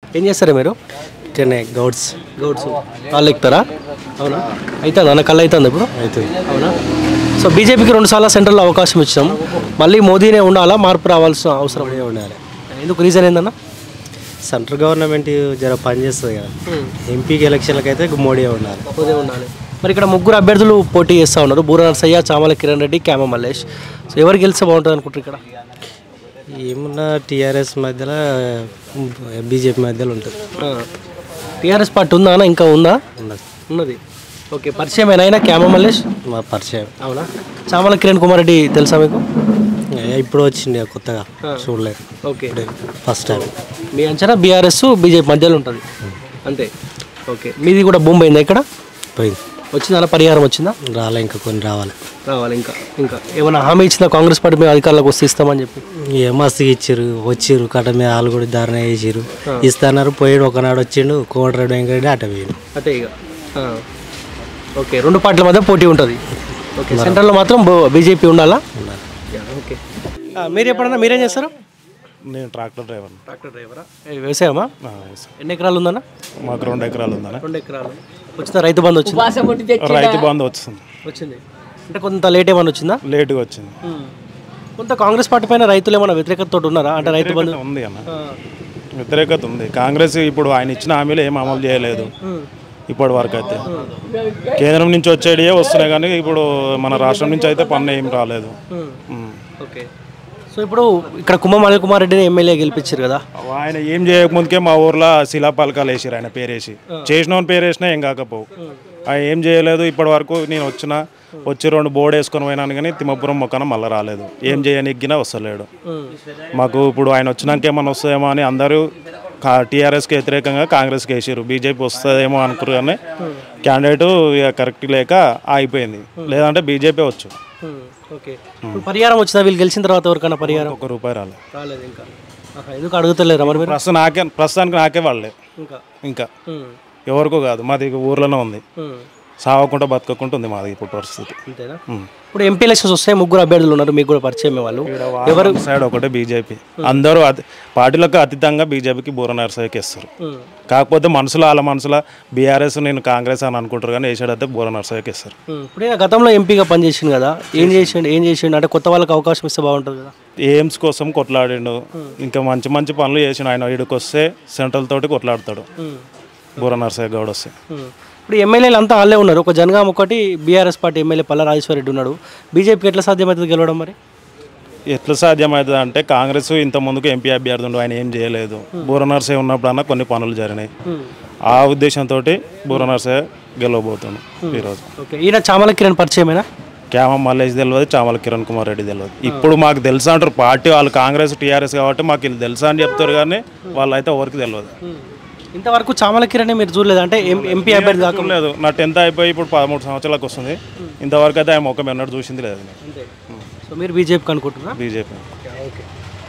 ఏం చేస్తారా మీరు ఇట్లనే గౌడ్స్ గౌడ్స్ వాళ్ళు ఎక్కుతారా అవునా అయితే నా కళ్ళు అవుతుంది ఇప్పుడు అవుతుంది అవునా సో బీజేపీకి రెండు సార్లు సెంట్రల్లో అవకాశం ఇచ్చాం మళ్ళీ మోదీనే ఉండాలా మార్పు రావాల్సిన అవసరం మోడీ ఉండాలి ఎందుకు రీజన్ ఏందన్నా సెంట్రల్ గవర్నమెంట్ జర పని చేస్తుంది కదా ఎంపీకి ఎలక్షన్లకు అయితే మోడీ ఉండాలి మోదీ ఉండాలి మరి ఇక్కడ ముగ్గురు అభ్యర్థులు పోటీ చేస్తూ ఉన్నారు బూర నరసయ్య చామల కిరణ్ రెడ్డి క్యామ మల్లేష్ సో ఎవరు గెలిస్తే బాగుంటుంది అనుకుంటారు ఇక్కడ ఏమున్నా టీఆర్ఎస్ మధ్యలో బీజేపీ మధ్యలో ఉంటుంది టీఆర్ఎస్ పార్టీ ఉందా అన్న ఇంకా ఉందా ఉన్నది ఉన్నది ఓకే పరిచయం అయినా క్యామ మల్లేష్ మా పరిచయం అవునా చామల కిరణ్ కుమార్ రెడ్డి తెలుసా మీకు ఏ, ఇప్పుడు వచ్చింది కొత్తగా చూడలేదు ఓకే ఫస్ట్ టైం మీ అంచనా బీఆర్ఎస్ బీజేపీ మధ్యలో ఉంటుంది అంతే ఓకే మీది కూడా భూమి పోయిందా ఇక్కడ పోయింది వచ్చిందా పరిహారం వచ్చిందా రాలే ఇంకా కొన్ని రావాలి రావాలి ఇంకా ఇంకా ఏమైనా హామీ ఇచ్చిందా కాంగ్రెస్ పార్టీ మేము అధికారులకు వస్తే ఇస్తామని చెప్పి ఏ మస్తుగా ఇచ్చారు వచ్చిర్రు కట్ట మీద వాళ్ళు కూడా ధారణ చేసిర్రు ఇస్తున్నారు పోయాడు ఒకనాడు వచ్చిండు కోమటిరెడ్డి వెంకరెడ్డి అట పోయాడు అటే ఇక ఆ. ఓకే రెండు పార్టీల మధ్య పోటీ ఉంటుంది ఓకే సెంట్రల్లో మాత్రం బీజేపీ ఉండాలా యా, ఓకే ఆ, మీరు ఎప్పుడన్నా మీరేం చేస్తారు నేను ట్రాక్టర్ డ్రైవర్ ట్రాక్టర్ డ్రైవరా వ్యవసాయమా ఎన్ని ఎకరాలు ఉందన్న మాకు రెండు ఎకరాలు ఉందన్న రెండు ఎకరాలు వచ్చిందా రైతు బంధు వచ్చింది రైతు బంధు వచ్చింది వచ్చింది అంటే కొంత లేట్ ఏమైనా వచ్చిందా లేటుగా వచ్చింది కొంత కాంగ్రెస్ పార్టీ పైన రైతులు ఏమైనా వ్యతిరేకతతో ఉన్నారా అంటే రైతు బంధు ఉంది అన్న వ్యతిరేకత ఉంది కాంగ్రెస్ ఇప్పుడు ఆయన ఇచ్చిన హామీలు ఏం అమలు చేయలేదు ఇప్పటి వరకు అయితే కేంద్రం నుంచి వచ్చేటివే వస్తున్నాయి కానీ ఇప్పుడు మన రాష్ట్రం నుంచి అయితే పన్ను ఏం రాలేదు ఉమ్. ఓకే సో ఇప్పుడు ఇక్కడ కుంభం అనిల్ కుమార్ రెడ్డిని ఎమ్మెల్యే గెలిపించారు కదా ఆయన ఏం చేయకముందుకే మా ఊర్లో శిలాపాలకాలు వేసిరు ఆయన పేరేసి చేసిన పేరు వేసినా ఏం కాకపోవు ఆయన ఏం చేయలేదు ఇప్పటి వరకు నేను వచ్చిన వచ్చి రెండు బోర్డు వేసుకొని పోయినాను కానీ తిమ్మపురం మొక్కన మళ్ళీ రాలేదు ఏం చేయనిగ్గినా వస్తలేడు మాకు ఇప్పుడు ఆయన వచ్చినాక ఏమైనా వస్తుందేమో అని అందరూ టీఆర్ఎస్కి వ్యతిరేకంగా కాంగ్రెస్కి వేసారు బీజేపీ వస్తుందేమో అనుకురు కానీ క్యాండిడేట్ ఇక కరెక్ట్ లేక ఆగిపోయింది లేదంటే బీజేపీ వచ్చు ఓకే ఇప్పుడు పరిహారం వచ్చిందా వీళ్ళు గెలిచిన తర్వాత ఎవరికైనా పరిహారం ఒక రూపాయి రాలేదు రాలేదు ఇంకా ఆహా, ఎందుకు అడుగుతలేరా మరి మీరు ప్రస్తుతం నాకే ప్రస్తుతానికి నాకే వాళ్ళే ఇంకా ఇంకా ఎవరికో కాదు మాది ఊర్లోనే ఉంది సావకుండా బతకకుండా ఉంది మాది ఇప్పుడు పరిస్థితి అంతేనా ఇప్పుడు ఎంపీ ఎలక్షన్స్ వస్తాయి ముగ్గురు అభ్యర్థులు ఉన్నారు మీకు కూడా పరిచయం వాళ్ళు ఎవరు సైడ్ ఒకటే బీజేపీ అందరూ అతి పార్టీలకు అతీతంగా బీజేపీకి బూర నరసయ్యకి ఇస్తారు కాకపోతే మనసులో వాళ్ళ మనసులో బీఆర్ఎస్ నేను కాంగ్రెస్ అని అనుకుంటారు కానీ వేసాడు అయితే బూర నరసయ్యకి ఇస్తారు ఇప్పుడు ఈయన గతంలో ఎంపీగా పనిచేసిండు కదా ఏం చేసిండు ఏం చేసిండు అంటే కొత్త వాళ్ళకి అవకాశం ఇస్తే బాగుంటుంది కదా ఎయిమ్స్ కోసం కొట్లాడిండు ఇంకా మంచి మంచి పనులు చేసిండు ఆయన ఈడికి వస్తే సెంట్రల్ తోటి కొట్లాడతాడు బూర నరసయ్య గౌడ్ వస్తే ఇప్పుడు ఎమ్మెల్యేలు అంతా వాళ్ళే ఉన్నారు ఒక జనగాం ఒకటి BRS party MLA Palla Rajeshwar Reddy ఉన్నాడు బీజేపీకి ఎట్లా సాధ్యమవుతుంది గెలవడం మరి ఎట్లా సాధ్యమవుతుంది అంటే కాంగ్రెస్ ఇంత ముందుకు ఎంపీ అభ్యర్థి ఉండు ఆయన ఏం చేయలేదు బూర నరసయ్య ఉన్నప్పుడన్నా కొన్ని పనులు జరిగినాయి ఆ ఉద్దేశంతో బూర నరసయ్య గెలవబోతుండు ఈరోజు ఓకే ఈయన చామల కిరణ్ పరిచయమేనా క్యామ మల్లేష్ తెలియదు చామల కిరణ్ కుమార్ రెడ్డి తెలియదు ఇప్పుడు మాకు తెలుసా అంటారు పార్టీ వాళ్ళు కాంగ్రెస్ టీఆర్ఎస్ కాబట్టి మాకు వీళ్ళు తెలుసా అని చెప్తారు కానీ వాళ్ళు అయితే ఎవరికి తెలియదు ఇంతవరకు చామల కిరణ్ మీరు చూడలేదు అంటే ఎం- ఎంపీ అభ్యర్థి కాక లేదు నా టెన్త్ అయిపోయి ఇప్పుడు పదమూడు సంవత్సరాలకు వస్తుంది ఇంతవరకు అయితే ఆయన ముఖం ఎన్నడూ చూసింది లేదు సో మీరు బీజేపీకి అనుకుంటున్నారా బీజేపీ